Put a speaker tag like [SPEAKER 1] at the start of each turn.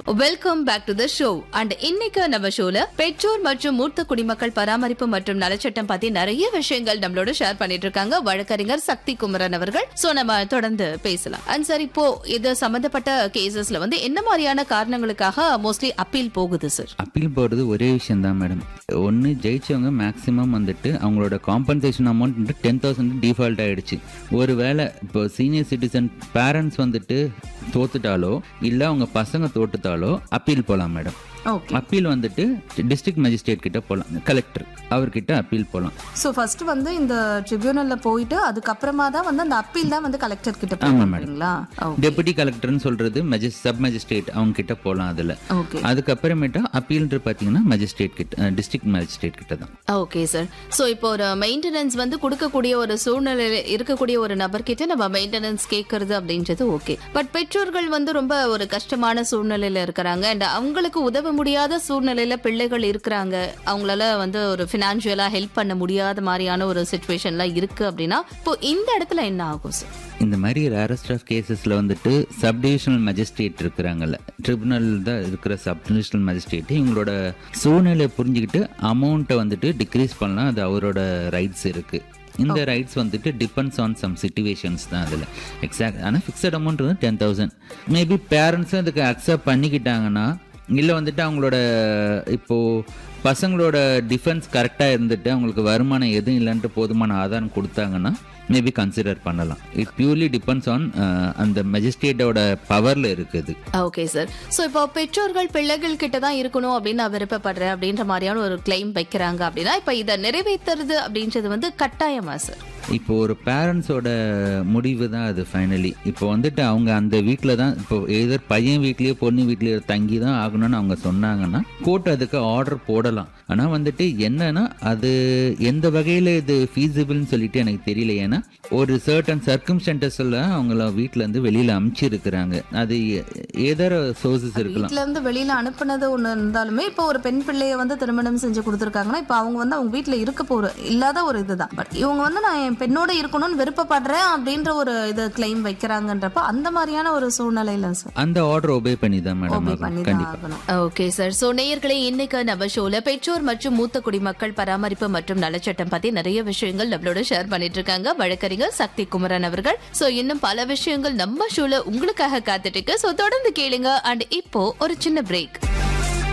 [SPEAKER 1] Welcome back to the show and இன்னைக்கு நம்ம ஷோல பெற்றோர் மற்றும் மூத்த குடிமக்கள் பராமரிப்பு மற்றும் நலச்சட்டம் பத்தி நிறைய விஷயங்கள் நம்மளோட ஷேர் பண்ணிட்டு இருக்காங்க வழக்கறிஞர் சக்தி குமரன் அவர்கள் சோ நம்ம தொடர்ந்து பேசலாம் அண்ட் சார் இப்போ இது சம்பந்தப்பட்ட கேசஸ்ல வந்து என்ன மாதிரியான காரணங்களுக்காக மோஸ்ட்லி அப்பீல் போகுது சார்
[SPEAKER 2] அப்பீல் போடுறது ஒரே விஷயம் தான் மேடம் ஒன்று ஜெயிச்சவங்க மேக்ஸிமம் வந்துட்டு அவங்களோட காம்பன்சேஷன் அமௌண்ட் வந்துட்டு டென் தௌசண்ட் டிஃபால்ட் ஆயிடுச்சு ஒரு வேளை இப்போ சீனியர் சிட்டிசன் பேரண்ட்ஸ் வந்துட்டு தோத்துட்டாலோ இல்லை அவங்க பசங்க தோத்துட்டாலோ அப்பீல் போகலாம் மேடம்
[SPEAKER 1] ஓகே
[SPEAKER 2] அப்பீல் வந்துட்டு டிஸ்ட்ரிக்ட் மேஜிஸ்ட்ரேட் கிட்ட போகலாம் கலெக்டர் அவர்கிட்ட அப்பீல் போகலாம்
[SPEAKER 3] ஸோ ஃபர்ஸ்ட் வந்து இந்த ட்ரிபியூனல்ல போயிட்டு அதுக்கப்புறமா தான் வந்து அந்த அப்பீல் தான் வந்து கலெக்டர் கிட்ட
[SPEAKER 2] ஆமா, madam.
[SPEAKER 3] போறீங்களா
[SPEAKER 2] டெபுட்டி கலெக்டர்னு சொல்றது மெஜிஸ் சப் மேஜிஸ்ட்ரேட் அவங்க கிட்ட போகலாம் அதில்
[SPEAKER 3] ஓகே
[SPEAKER 2] அதுக்கப்புறமேட்டா அப்பீல்ன்ற பார்த்தீங்கன்னா மேஜிஸ்ட்ரேட் கிட்ட டிஸ்ட்ரிக்ட் மேஜிஸ்ட்ரேட் கிட்ட தான்
[SPEAKER 1] ஓகே சார் ஸோ இப்போ ஒரு மெயின்டெனன்ஸ் வந்து கொடுக்கக்கூடிய ஒரு சூழ்நிலையில இருக்கக்கூடிய ஒரு நபர்கிட்ட நம்ம மெயின்டெனன்ஸ் கேட்கறது அப்படின்றது ஓகே பட் பெற்றோர்கள் வந்து ரொம்ப ஒரு கஷ்டமான சூழ்நிலையில இருக்கிறாங்க அண்ட் அவங்களுக்கு உதவ முடியாத சூழ்நிலையில பிள்ளைகள் இருக்கிறாங்க அவங்களால வந்து ஒரு ஃபினான்ஷியலா ஹெல்ப் பண்ண முடியாத மாதிரியான ஒரு சுச்சுவேஷன்லாம் இருக்கு அப்படின்னா இப்போ இந்த இடத்துல என்ன ஆகும் சார்
[SPEAKER 2] இந்த மாதிரி ரேரஸ்ட் ஆஃப் கேசஸில் வந்துட்டு சப்டிவிஷனல் மேஜிஸ்ட்ரேட் இருக்கிறாங்கல்ல ட்ரிபுனல் தான் இருக்கிற சப்டிவிஷனல் மேஜிஸ்ட்ரேட் இவங்களோட சூழ்நிலையை புரிஞ்சுக்கிட்டு அமௌண்ட்டை வந்துட்டு டிக்ரீஸ் பண்ணலாம் அது அவரோட ரைட்ஸ் இருக்குது இந்த ரைட்ஸ் வந்துட்டு டிபெண்ட்ஸ் ஆன் சம் சுச்சுவேஷன்ஸ் தான் அதில் எக்ஸாக்ட் ஆனால் ஃபிக்ஸட் அமௌண்ட் வந்து டென் தௌசண்ட் மேபி பேரண்ட்ஸும் இதுக்கு அக்செப்ட் பண்ணிக்கிட்டாங்கன்னா இல்லை வந்துட்டு அவங்களோட இப்போது பசங்களோட டிஃபென்ஸ் கரெக்டாக இருந்துட்டு அவங்களுக்கு வருமானம் எதுவும் இல்லைன்ட்டு போதுமான ஆதாரம் கொடுத்தாங்கன்னா மேபி கன்சிடர் பண்ணலாம் இட் பியூர்லி டிபெண்ட்ஸ் ஆன் அந்த மெஜிஸ்ட்ரேட்டோட பவரில் இருக்குது
[SPEAKER 1] ஓகே சார் ஸோ இப்போ பெற்றோர்கள் பிள்ளைகள் கிட்ட தான் இருக்கணும் அப்படின்னு நான் விருப்பப்படுறேன் அப்படின்ற மாதிரியான ஒரு கிளைம் வைக்கிறாங்க அப்படின்னா இப்போ இதை நிறைவேற்றுறது அப்படின்றது வந்து கட்டாயமா சார்
[SPEAKER 2] இப்போ ஒரு பேரண்ட்ஸோட முடிவு தான் அது ஃபைனலி இப்போ வந்துட்டு அவங்க அந்த வீட்டில் தான் இப்போ எதர் பையன் வீட்லேயோ பொண்ணு வீட்லேயோ தங்கி தான் ஆகணும்னு அவங்க சொன்னாங்கன்னா கோர்ட் அதுக்கு ஆர்டர் போடலாம் ஆனால் வந்துட்டு என்னன்னா அது எந்த வகையில் இது ஃபீஸிபிள்னு சொல்லிட்டு எனக்கு தெரியல ஏன்னா ஒரு சர்டன் சர்க்கம்ஸ்டன்டஸில் அவங்கள வீட்டிலேருந்து வெளியில் அமுச்சிருக்கிறாங்க அது ஏதர் சோர்சஸ் இருக்கலாம்
[SPEAKER 3] வீட்ல இருந்து வெளியில அனுப்புனது ஒண்ணு இருந்தாலுமே இப்போ ஒரு பெண் பிள்ளைய வந்து திருமணம் செஞ்சு கொடுத்துருக்காங்கன்னா இப்போ அவங்க வந்து அவங்க வீட்ல இருக்க போற இல்லாத ஒரு இதுதான் பட் இவங்க வந்து நான் என் பெண்ணோட இருக்கணும்னு விருப்பப்படுறேன் அப்படின்ற ஒரு இது கிளைம் வைக்கிறாங்கன்றப்ப அந்த மாதிரியான ஒரு சூழ்நிலையில சார்
[SPEAKER 2] அந்த ஆர்டர் ஒபே பண்ணி தான் மேடம்
[SPEAKER 3] ஓபே
[SPEAKER 2] ஆகணும்
[SPEAKER 3] பண்ணி தான்
[SPEAKER 2] கண்டிப்பாக
[SPEAKER 3] ஆகணும்
[SPEAKER 1] ஓகே சார் சோ நேயர்களே இன்னைக்கு நம்ம ஷோல பெற்றோர் மற்றும் மூத்த குடிமக்கள் பராமரிப்பு மற்றும் நலச்சட்டம் பத்தி நிறைய விஷயங்கள் நம்மளோட ஷேர் பண்ணிட்டு இருக்காங்க வழக்கறிஞர் சக்தி குமரன் அவர்கள் சோ இன்னும் பல விஷயங்கள் நம்ம ஷோல உங்களுக்காக காத்துட்டு இருக்கு சோ தொடர்ந்து கேளுங்க அண்ட் இப்போ ஒரு சின்ன பிரேக்